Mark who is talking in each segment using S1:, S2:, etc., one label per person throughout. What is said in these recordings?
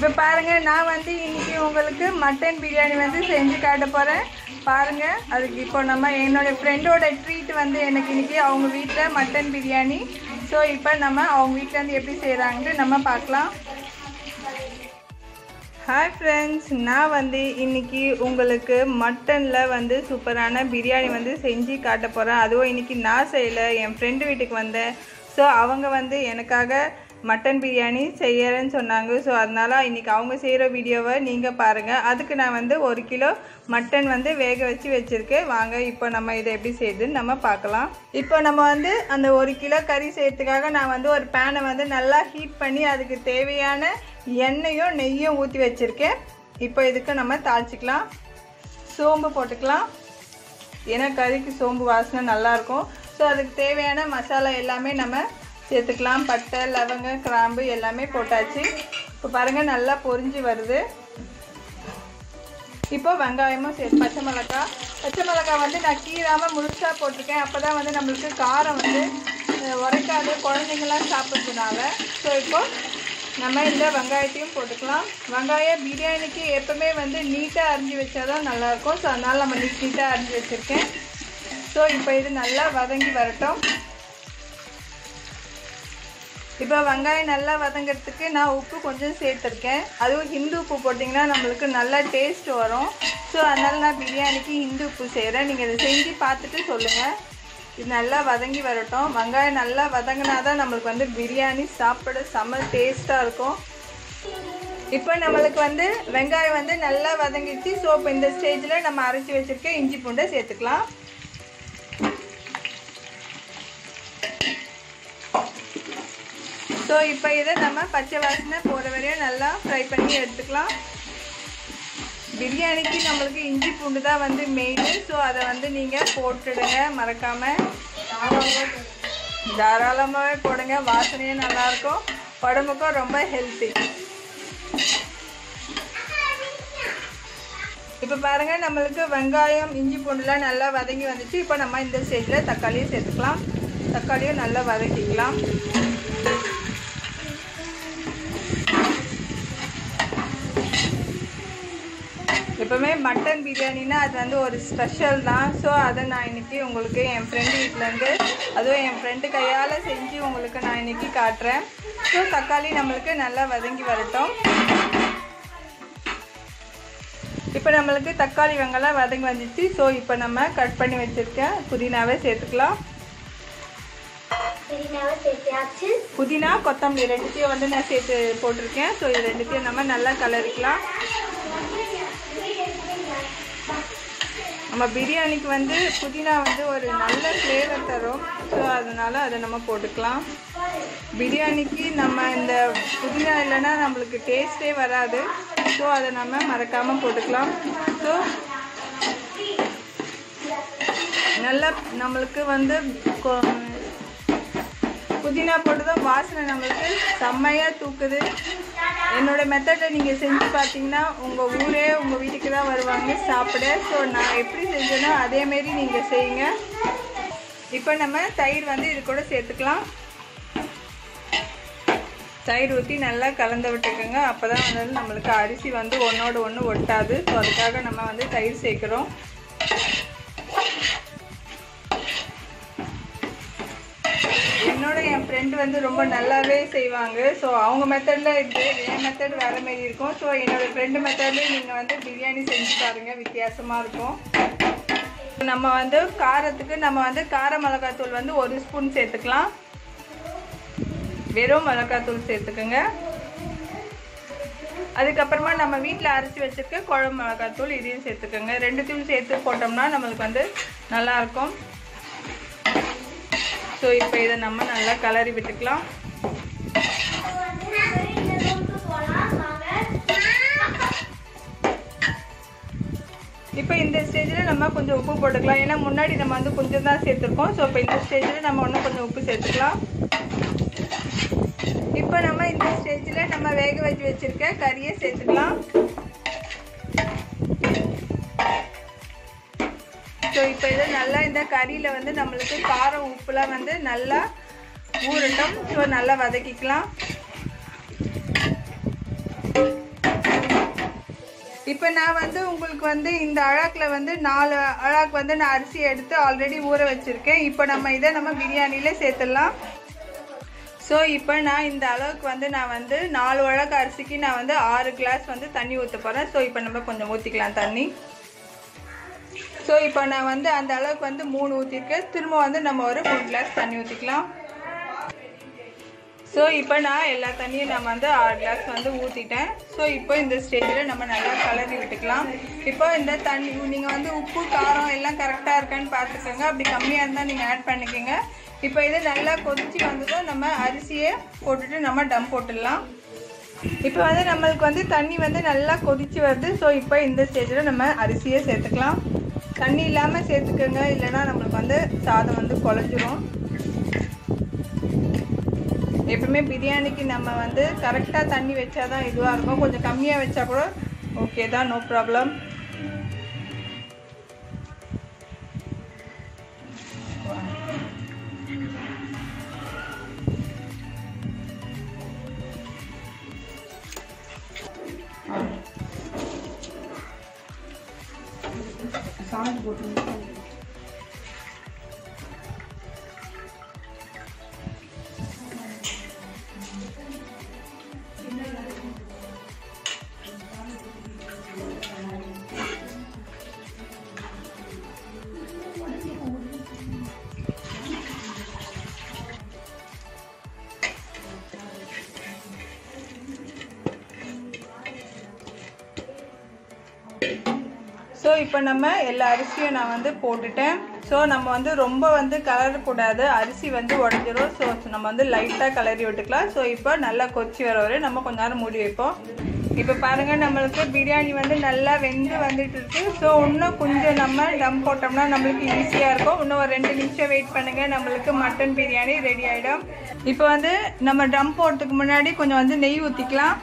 S1: இப்போ பாருங்க நான் வந்து இன்னைக்கு உங்களுக்கு மட்டன் பிரியாணி வந்து செஞ்சு காட்ட போகிறேன் பாருங்க அதுக்கு இப்போ நம்ம என்னோட ஃப்ரெண்டோட ட்ரீட் வந்து எனக்கு இன்னைக்கு அவங்க வீட்டில் மட்டன் பிரியாணி ஸோ இப்போ நம்ம அவங்க வீட்டில் இருந்து எப்படி செய்கிறாங்கன்னு நம்ம பார்க்கலாம் ஹாய் ஃப்ரெண்ட்ஸ் நான் வந்து இன்னைக்கு உங்களுக்கு மட்டனில் வந்து சூப்பரான பிரியாணி வந்து செஞ்சு காட்ட போகிறேன் அதுவும் இன்னைக்கு நான் செய்யலை என் ஃப்ரெண்டு வீட்டுக்கு வந்தேன் ஸோ அவங்க வந்து எனக்காக மட்டன் பிரியாணி செய்யறேன்னு சொன்னாங்க ஸோ அதனால் இன்னைக்கு அவங்க செய்கிற வீடியோவை நீங்கள் பாருங்கள் அதுக்கு நான் வந்து ஒரு கிலோ மட்டன் வந்து வேக வச்சு வச்சுருக்கேன் வாங்க இப்போ நம்ம இதை எப்படி செய்யுதுன்னு நம்ம பார்க்கலாம் இப்போ நம்ம வந்து அந்த ஒரு கிலோ கறி செய்யறதுக்காக நான் வந்து ஒரு பேனை வந்து நல்லா ஹீட் பண்ணி அதுக்கு தேவையான எண்ணெயும் நெய்யும் ஊற்றி வச்சுருக்கேன் இப்போ இதுக்கு நம்ம தாளிச்சிக்கலாம் சோம்பு போட்டுக்கலாம் ஏன்னா கறிக்கு சோம்பு வாசனை நல்லாயிருக்கும் ஸோ அதுக்கு தேவையான மசாலா எல்லாமே நம்ம சேர்த்துக்கலாம் பட்டை லவங்க கிராம்பு எல்லாமே போட்டாச்சு இப்போ பாருங்கள் நல்லா பொரிஞ்சு வருது இப்போ வெங்காயமும் சேர்த்து பச்சை மிளகாய் பச்சை மிளகாய் வந்து நான் கீறாமல் முழுசாக போட்டிருக்கேன் அப்போ தான் வந்து நம்மளுக்கு காரம் வந்து அஹ், உரைக்காது குழந்தைங்களாம் சாப்பிட்றதுனால ஸோ இப்போ நம்ம இந்த வெங்காயத்தையும் போட்டுக்கலாம் வெங்காயம் பிரியாணிக்கு எப்பவுமே வந்து நீட்டாக அரிஞ்சு வச்சா தான் நல்லாயிருக்கும் ஸோ அதனால் நம்ம நீட் நீட்டாக அரிஞ்சு வச்சுருக்கேன் ஸோ இப்போ இது நல்லா வதங்கி வரட்டும் இப்போ வெங்காயம் நல்லா வதங்கிறதுக்கு நான் உப்பு கொஞ்சம் சேர்த்துருக்கேன் அதுவும் ஹிந்து உப்பு போட்டிங்கன்னா நம்மளுக்கு நல்லா டேஸ்ட் வரும் ஸோ அதனால் நான் பிரியாணிக்கு ஹிந்து உப்பு செய்கிறேன் நீங்கள் இதை செஞ்சு பார்த்துட்டு சொல்லுங்கள் இது நல்லா வதங்கி வரட்டும் வெங்காயம் நல்லா வதங்கினா தான் நம்மளுக்கு வந்து பிரியாணி சாப்பிட செம்ம டேஸ்ட்டாக இருக்கும் இப்போ நம்மளுக்கு வந்து வெங்காயம் வந்து நல்லா வதங்கிடுச்சு ஸோ இப்போ இந்த ஸ்டேஜில் நம்ம அரைச்சி வச்சுருக்க இஞ்சி பூண்டை சேர்த்துக்கலாம் ஸோ இப்போ இதை நம்ம பச்சை வாசனை போகிற வரையும் நல்லா ஃப்ரை பண்ணி எடுத்துக்கலாம் பிரியாணிக்கு நம்மளுக்கு இஞ்சி பூண்டு தான் வந்து மெயின் ஸோ அதை வந்து நீங்கள் போட்டுடுங்க மறக்காமல் தாராளமாகவே போடுங்க வாசனையும் நல்லாயிருக்கும் உடம்புக்கும் ரொம்ப ஹெல்த்தி இப்போ பாருங்கள் நம்மளுக்கு வெங்காயம் இஞ்சி பூண்டுலாம் நல்லா வதங்கி வந்துச்சு இப்போ நம்ம இந்த ஸ்டேஜில் தக்காளியும் சேர்த்துக்கலாம் தக்காளியும் நல்லா வதக்கிக்கலாம் எப்பவுமே மட்டன் பிரியாணினா அது வந்து ஒரு ஸ்பெஷல் தான் ஸோ அதை நான் இன்னைக்கு உங்களுக்கு என் ஃப்ரெண்டு வீட்டிலேருந்து அதுவும் என் ஃப்ரெண்டு கையால் செஞ்சு உங்களுக்கு நான் இன்னைக்கு காட்டுறேன் ஸோ தக்காளி நம்மளுக்கு நல்லா வதங்கி வரட்டும் இப்போ நம்மளுக்கு தக்காளி வெங்காயம் வதங்கி வந்துச்சு ஸோ இப்போ நம்ம கட் பண்ணி வச்சுருக்க புதினாவை சேர்த்துக்கலாம்
S2: புதினாவை சேர்த்தியாச்சு
S1: புதினா கொத்தமல்லி ரெண்டுத்தையும் வந்து நான் சேர்த்து போட்டிருக்கேன் ஸோ இது ரெண்டுத்தையும் நம்ம நல்லா கலரிக்கலாம் நம்ம பிரியாணிக்கு வந்து புதினா வந்து ஒரு நல்ல ஃப்ளேவர் தரும் ஸோ அதனால் அதை நம்ம போட்டுக்கலாம் பிரியாணிக்கு நம்ம இந்த புதினா இல்லைன்னா நம்மளுக்கு டேஸ்ட்டே வராது ஸோ அதை நம்ம மறக்காமல் போட்டுக்கலாம் ஸோ நல்லா நம்மளுக்கு வந்து கொ- புதினா போட்டதும் வாசனை நம்மளுக்கு செம்மையாக தூக்குது என்னோட மெத்தடை நீங்கள் செஞ்சு பார்த்தீங்கன்னா உங்கள் ஊரே உங்கள் வீட்டுக்கு தான் வருவாங்க சாப்பிட ஸோ நான் எப்படி செஞ்சேனோ அதேமாரி நீங்கள் செய்யுங்க இப்போ நம்ம தயிர் வந்து இது கூட சேர்த்துக்கலாம் தயிர் ஊற்றி நல்லா கலந்து விட்டுக்கோங்க அப்போ தான் வந்து நம்மளுக்கு அரிசி வந்து ஒன்றோடு ஒன்று ஒட்டாது ஸோ அதுக்காக நம்ம வந்து தயிர் சேர்க்குறோம் என்னோட என் ஃப்ரெண்டு வந்து ரொம்ப நல்லாவே செய்வாங்க ஸோ அவங்க மெத்தடில் இது என் மெத்தட் வேறு மாரி இருக்கும் ஸோ என்னோட ஃப்ரெண்டு மெத்தட்லேயே நீங்கள் வந்து பிரியாணி செஞ்சு பாருங்கள் வித்தியாசமாக இருக்கும் நம்ம வந்து காரத்துக்கு நம்ம வந்து கார மிளகாத்தூள் வந்து ஒரு ஸ்பூன் சேர்த்துக்கலாம் வெறும் மிளகாத்தூள் சேர்த்துக்குங்க அதுக்கப்புறமா நம்ம வீட்டில் அரைச்சி வச்சிருக்க குழம்பு மிளகாத்தூள் இதையும் சேர்த்துக்கோங்க ரெண்டுத்தையும் சேர்த்து போட்டோம்னா நம்மளுக்கு வந்து நல்லாயிருக்கும் ஸோ இப்போ இதை நம்ம நல்லா கலரி விட்டுக்கலாம் இப்போ இந்த ஸ்டேஜில் நம்ம கொஞ்சம் உப்பு போட்டுக்கலாம் ஏன்னா முன்னாடி நம்ம வந்து கொஞ்சம் தான் சேர்த்துருக்கோம் ஸோ இப்போ இந்த ஸ்டேஜில் நம்ம இன்னும் கொஞ்சம் உப்பு சேர்த்துக்கலாம் இப்போ நம்ம இந்த ஸ்டேஜில் நம்ம வேக வச்சு வச்சிருக்க கறியை சேர்த்துக்கலாம் ஸோ இப்போ இது நல்லா இந்த கறியில் வந்து நம்மளுக்கு காரம் உப்புலாம் வந்து நல்லா ஊறட்டும் ஸோ நல்லா வதக்கிக்கலாம் இப்போ நான் வந்து உங்களுக்கு வந்து இந்த அழாக்கில் வந்து நாலு அழாக்கு வந்து நான் அரிசி எடுத்து ஆல்ரெடி ஊற வச்சுருக்கேன் இப்போ நம்ம இதை நம்ம பிரியாணியில் சேர்த்துடலாம் ஸோ இப்போ நான் இந்த அளவுக்கு வந்து நான் வந்து நாலு அழகு அரிசிக்கு நான் வந்து ஆறு கிளாஸ் வந்து தண்ணி ஊற்ற போகிறேன் ஸோ இப்போ நம்ம கொஞ்சம் ஊற்றிக்கலாம் தண்ணி ஸோ இப்போ நான் வந்து அந்த அளவுக்கு வந்து மூணு ஊற்றிருக்கேன் திரும்ப வந்து நம்ம ஒரு மூணு கிளாஸ் தண்ணி ஊற்றிக்கலாம் ஸோ இப்போ நான் எல்லா தண்ணியும் நம்ம வந்து ஆறு கிளாஸ் வந்து ஊற்றிட்டேன் ஸோ இப்போ இந்த ஸ்டேஜில் நம்ம நல்லா கலரி விட்டுக்கலாம் இப்போ இந்த தண்ணி நீங்கள் வந்து உப்பு காரம் எல்லாம் கரெக்டாக இருக்கான்னு பார்த்துக்கோங்க அப்படி கம்மியாக இருந்தால் நீங்கள் ஆட் பண்ணிக்கோங்க இப்போ இது நல்லா கொதிச்சு வந்ததும் நம்ம அரிசியை போட்டுட்டு நம்ம டம் போட்டுடலாம் இப்போ வந்து நம்மளுக்கு வந்து தண்ணி வந்து நல்லா கொதிச்சு வருது ஸோ இப்போ இந்த ஸ்டேஜில் நம்ம அரிசியை சேர்த்துக்கலாம் தண்ணி இல்லாமல் சேர்த்துக்கோங்க இல்லைன்னா நம்மளுக்கு வந்து சாதம் வந்து குழஞ்சிரும் எப்பவுமே பிரியாணிக்கு நம்ம வந்து கரெக்டாக தண்ணி வச்சா தான் இதுவாக இருக்கும் கொஞ்சம் கம்மியாக வச்சா கூட ஓகே தான் நோ ப்ராப்ளம் ஸோ இப்போ நம்ம எல்லா அரிசியும் நான் வந்து போட்டுட்டேன் ஸோ நம்ம வந்து ரொம்ப வந்து கலரக்கூடாது அரிசி வந்து உடஞ்சிரும் ஸோ நம்ம வந்து லைட்டாக கலரி விட்டுக்கலாம் ஸோ இப்போ நல்லா கொச்சி வர வரை நம்ம கொஞ்ச நேரம் மூடி வைப்போம் இப்போ பாருங்கள் நம்மளுக்கு பிரியாணி வந்து நல்லா வெந்து வந்துட்டு இருக்கு ஸோ இன்னும் கொஞ்சம் நம்ம டம் போட்டோம்னா நம்மளுக்கு ஈஸியாக இருக்கும் இன்னும் ஒரு ரெண்டு நிமிஷம் வெயிட் பண்ணுங்கள் நம்மளுக்கு மட்டன் பிரியாணி ரெடி ஆகிடும் இப்போ வந்து நம்ம டம் போடுறதுக்கு முன்னாடி கொஞ்சம் வந்து நெய் ஊற்றிக்கலாம்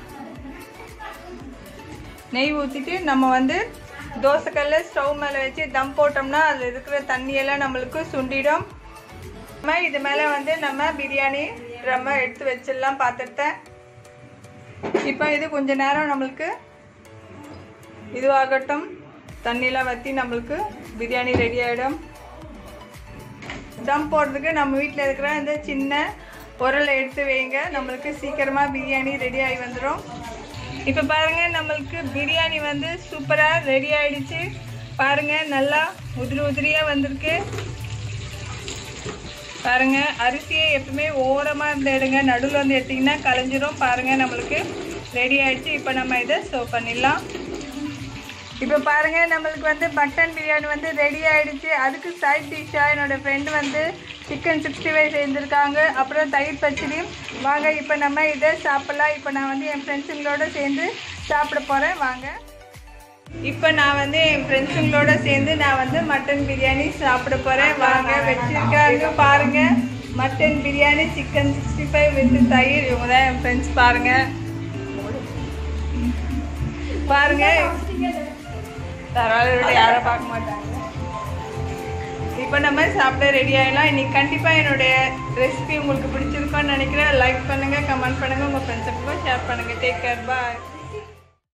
S1: நெய் ஊற்றிட்டு நம்ம வந்து தோசைக்கல்ல ஸ்டவ் மேலே வச்சு தம் போட்டோம்னா அதில் இருக்கிற தண்ணியெல்லாம் நம்மளுக்கு சுண்டிடும் நம்ம இது மேலே வந்து நம்ம பிரியாணி ரொம்ப எடுத்து வச்சிடலாம் பாத்திரத்தை இப்போ இது கொஞ்ச நேரம் நம்மளுக்கு இதுவாகட்டும் தண்ணியெலாம் வற்றி நம்மளுக்கு பிரியாணி ரெடி ஆகிடும் தம் போடுறதுக்கு நம்ம வீட்டில் இருக்கிற இந்த சின்ன உரலை எடுத்து வைங்க நம்மளுக்கு சீக்கிரமாக பிரியாணி ரெடி ஆகி வந்துடும் இப்போ பாருங்க நம்மளுக்கு பிரியாணி வந்து சூப்பராக ரெடி ஆயிடுச்சு பாருங்க நல்லா உதிரி உதிரியாக வந்திருக்கு பாருங்க அரிசியை எப்பவுமே ஓரமாக இருந்து எடுங்க நடுவில் வந்து எடுத்திங்கன்னா கலைஞ்சிரும் பாருங்க நம்மளுக்கு ரெடி ஆயிடுச்சு இப்போ நம்ம இதை சர்வ் பண்ணிடலாம் இப்போ பாருங்க நம்மளுக்கு வந்து மட்டன் பிரியாணி வந்து ரெடி ஆயிடுச்சு அதுக்கு சைட் டிஷ்ஷாக என்னோட ஃப்ரெண்டு வந்து சிக்கன் சிக்ஸ்டி ஃபைவ் செஞ்சுருக்காங்க அப்புறம் தயிர் பச்சடியும் வாங்க இப்போ நம்ம இதை சாப்பிடலாம் இப்போ நான் வந்து என் ஃப்ரெண்ட்ஸுங்களோட சேர்ந்து சாப்பிட போகிறேன் வாங்க இப்போ நான் வந்து என் ஃப்ரெண்ட்ஸுங்களோட சேர்ந்து நான் வந்து மட்டன் பிரியாணி சாப்பிட போகிறேன் வாங்க வச்சிருக்காங்க பாருங்க mutton biryani chicken sixty five with தயிர் இவங்க தான் என் ஃப்ரெண்ட்ஸ் பாருங்க பாருங்க பரவாயில்ல விட யாரும் பார்க்க மாட்டாங்க இப்போ நம்ம சாப்பிட ரெடி ஆகிடலாம் இன்னைக்கு கண்டிப்பாக என்னுடைய ரெசிபி உங்களுக்கு பிடிச்சிருக்கோன்னு நினைக்கிறேன் லைக் பண்ணுங்கள் கமெண்ட் பண்ணுங்கள் உங்கள் ஃப்ரெண்ட்ஸுக்கும் ஷேர் பண்ணுங்கள் டேக் கேர் பாய்